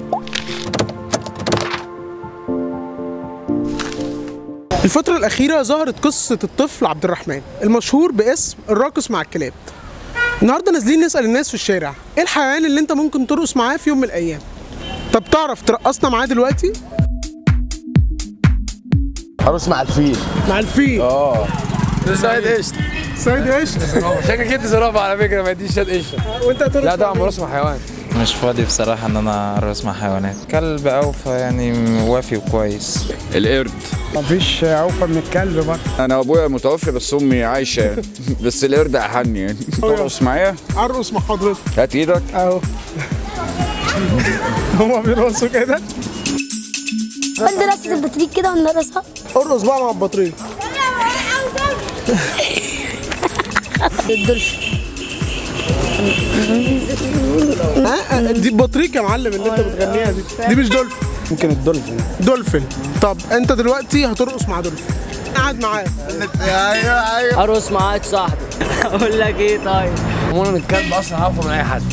الفترة الأخيرة ظهرت قصة الطفل عبد الرحمن المشهور باسم الراقص مع الكلاب النهارده نازلين نسأل الناس في الشارع ايه الحيوان اللي انت ممكن ترقص معاه في يوم من الأيام طب تعرف ترقصنا معاه دلوقتي هرقص مع الفيل مع الفيل اه سعيد قشطه سيد ايش شكلك انت زرافه على فكره ما يديش شاد قشطه وانت هترقص لا ده مع مين؟ عمره اسمه حيوان مش فاضي بصراحة إن أنا أرقص مع حيوانات كلب أوفى يعني وافي وكويس القرد مفيش اوفى من الكلب برضه انا ابويا متوفي بس امي عايشه يعني بس القرد احن يعني ترقص معايا ارقص مع حضرتك هات ايدك اهو هما بيرقصوا كده قول دراسة البطريق كده ونرقصها ارقص بقى مع البطريق الدولفين ها آه، دي البطريق يا معلم اللي انت بتغنيها دي دي مش دولفين ممكن الدولفين دولفين طب انت دلوقتي هترقص مع دولفين قاعد معاه ارقص معاك صاحبي اقول لك ايه طيب عموما الكلب اصلا هعرفه من اي حد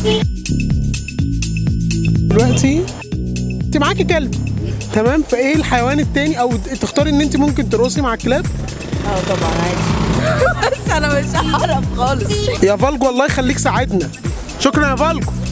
دلوقتي انت معاكي كلب تمام فايه الحيوان التاني او تختاري ان انت ممكن ترقصي مع الكلاب اه طبعا عادي بس انا مش هعرف خالص يا فالجو الله يخليك ساعدنا شكرا يا فالجو